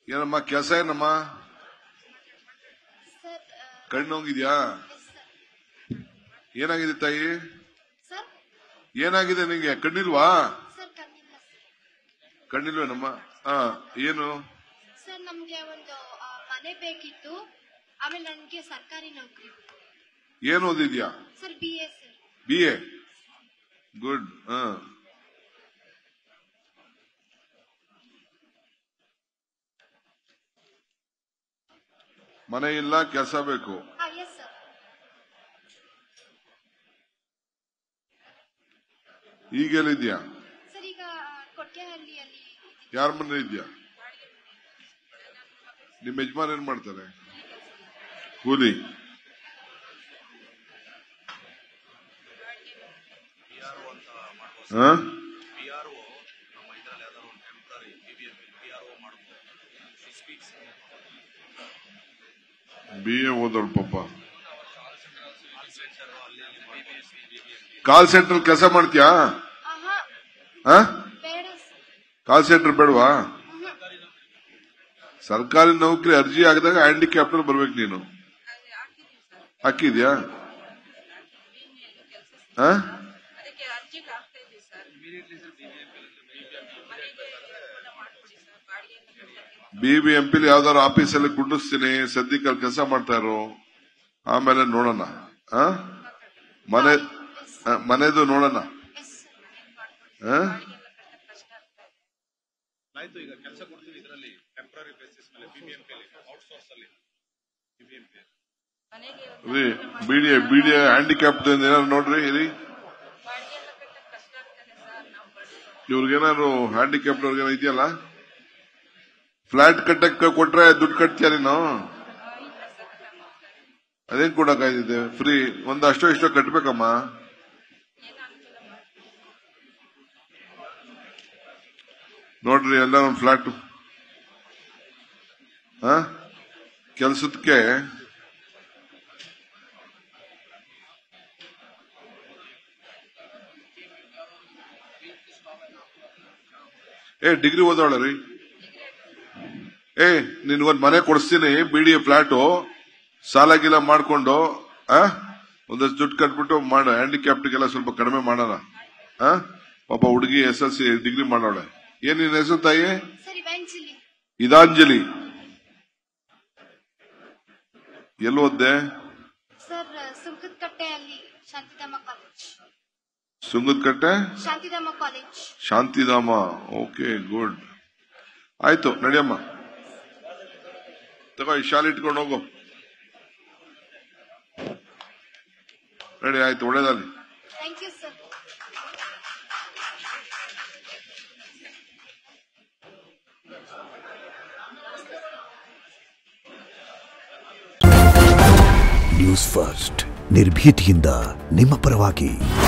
ಏನಮ್ಮ ಕೆಲಸ ಏನಮ್ಮ ಸರ್ ಕಣ್ಣು ಹೋಗಿದ್ಯಾ ಏನಾಗಿದೆ ತಾಯಿ ಸರ್ ಏನಾಗಿದೆ ನಿಂಗೆ ಕಣ್ಣಿಲ್ವಾ ಸರ್ ಕಣ್ಣಿಲ್ಲ ಸರ್. ಕಣ್ಣಿಲ್ವೇನಮ್ಮ ಹಾ ಏನು ಸರ್ ನಮ್ಗೆ ಒಂದು ಆ, ಮನೆ ಬೇಕಿತ್ತು ಆಮೇಲೆ ನನಗೆ ಸರ್ಕಾರಿ ನೌಕರಿ ಏನ್ ಓದಿದ್ಯಾ sir B A sir B A good ಹ ಮನೆ ಇಲ್ಲ ಕೆಲಸ ಬೇಕು ಹಾ ಎಸ್ ಸರ್ ಈಗೆಲ್ಲಿದ್ಯಾ ಸರ್ ಈಗ ಕೊಟ್ಟಿಗೆಹಳ್ಳಿಯಲ್ಲಿ ಯಾರ ಮನೆ ಇದ್ಯಾ ನಿಮ್ಮ ಯಜಮಾನ್ ಏನ್ ಮಾಡ್ತಾರೆ ಕೂಲಿ ಹ? ಬಿ ಎ ಓದೋಳು ಪಾಪ ಕಾಲ್ ಸೆಂಟರ್ ಕೆಲಸ ಮಾಡ್ತೀಯಾ ಆಹಾ ಹ ಬೇಡ ಸರ್ ಕಾಲ್ ಸೆಂಟರ್ ಬೇಡವಾ ಆಹಾ. ಸರ್ಕಾರಿ ನೌಕರಿ ಅರ್ಜಿ ಹಾಕಿದಾಗ ಹ್ಯಾಂಡಿಕ್ಯಾಪ್ಟರ್ ಬರ್ಬೇಕು ನೀನು ಹಾಕಿದ್ಯಾ ಹ? ಅದಕ್ಕೆ ಅರ್ಜಿಗೆ ಆಗ್ತಾ ಇದೆ ಸರ್ ಮನೆಗೆ ಅನುಕೂಲ ಮಾಡ್ಕೊಡಿ ಸರ್ ಬಾಡಿಗೆಯನ್ನು ಕಟ್ಟಕ್ಕೆ ಬಿ ಬಿ ಎಂ ಪಿಲಿ ಯಾವ್ದಾದ್ರು ಆಫೀಸಲ್ಲಿ ಕುಂಡಿಸ್ತೀನಿ ಸದ್ಯಕ್ಕೆ ಅಲ್ಲಿ ಕೆಲಸ ಮಾಡ್ತಾ ಇರು ಆಮೇಲೆ ನೋಡೋಣ ಆ? ಮನೆ ಆ, ಮನೆದು ನೋಡೋಣ ಎಸ್ ಸರ್ ಆ? ಕಷ್ಟ ಆಗ್ತಾ ಇದೆ ಆಯ್ತು ಈಗ ಕೆಲಸ ಕೊಡ್ತೀವಿ ಇದರಲ್ಲಿ ಟೆಂಪರರಿ ಬೇಸಿಸ್ ಮೇಲೆ ಬಿಬಿಎಂಪಿ ಔಟ್ಸೋರ್ಸ್ ಅಲ್ಲಿ ಬಿಬಿಎಂಪಿ ಮನೆಗೆ ರೀ ಬಿಡಿ ಬಿಡಿ ಹ್ಯಾಂಡಿಕ್ಯಾಪ್ ಏನಾದ್ರು ನೋಡ್ರಿ ರೀ ಬಾಡಿಗೆ ಎಲ್ಲ ಕಟ್ಟಕ್ಕೆ ಕಷ್ಟ ಆಗ್ತದೆ ಸರ್ ನಾವು ಬಡವರು ಇವ್ರಿಗೇನಾದ್ರು ಹ್ಯಾಂಡಿಕ್ಯಾಪ್ ಅವ್ರಿಗೇನೋ ಇದೆಯಲ್ಲ ಫ್ಲಾಟ್ ಕಟ್ಟಕ್ಕೆ ಕೊಟ್ರೆ ದುಡ್ಡು ಕಟ್ತೀಯ ನೀನು ಇಲ್ಲ ಸರ್ ನಮ್ಮ ಅದೇನ್ ಕೊಡಕ್ಕಾಗಿದೆ ಫ್ರೀ ಒಂದ್ ಅಷ್ಟೋ ಇಷ್ಟೋ ಕಟ್ಬೇಕಮ್ಮ ಏನೋ ಅನುಕೂಲ ಮಾಡಿ ನೋಡ್ರಿ ಎಲ್ಲ ಒಂದು ಫ್ಲಾಟ್ ಕೆಲ್ಸಕ್ಕೆ ಏ ಡಿಗ್ರಿ ಓದೋಳ ರೀ ಏ ನಿನ್ಗೊಂದ್ ಮನೆ ಕೊಡಿಸ್ತೀನಿ ಬಿಡಿ ಫ್ಲಾಟು ಸಾಲ ಗೀಲ ಮಾಡ್ಕೊಂಡು ಆ ಒಂದಷ್ಟು ದುಡ್ಡು ಕಟ್ಬಿಟ್ಟು ಮಾಡ ಹ್ಯಾಂಡಿಕ್ಯಾಪ್ಟಿಗೆಲ್ಲ ಸ್ವಲ್ಪ ಕಡಿಮೆ ಮಾಡೋಣ ಆ ಪಾಪ ಹುಡುಗಿ ಎಸ್ ಎಲ್ ಸಿ ಡಿಗ್ರಿ ಮಾಡೋಳೆ ಏನ್ ನಿನ್ ಹೆಸರು ತಾಯಿ ಸರ್ ಇವೆಂಚುಲಿ ಇದಾಂಜಲಿ ಎಲ್ಲಿ ಓದ್ದೆ ಸರ್ ಸುಂಕದಕಟ್ಟೆಯಲ್ಲಿ Shantidhama college Sungadakatte Shantidhama college Shantidhama okay good ಆಯ್ತು ನಡಿಯಮ್ಮ ತಗೋ ಈ ಶಾಲೆ ಇಟ್ಕೊಂಡು ಹೋಗು ನಡಿ ಆಯ್ತು ಒಳ್ಳೇದಲ್ಲಿ thank you sir news first ನಿರ್ಭೀತಿಯಿಂದ ನಿಮ್ಮ ಪರವಾಗಿ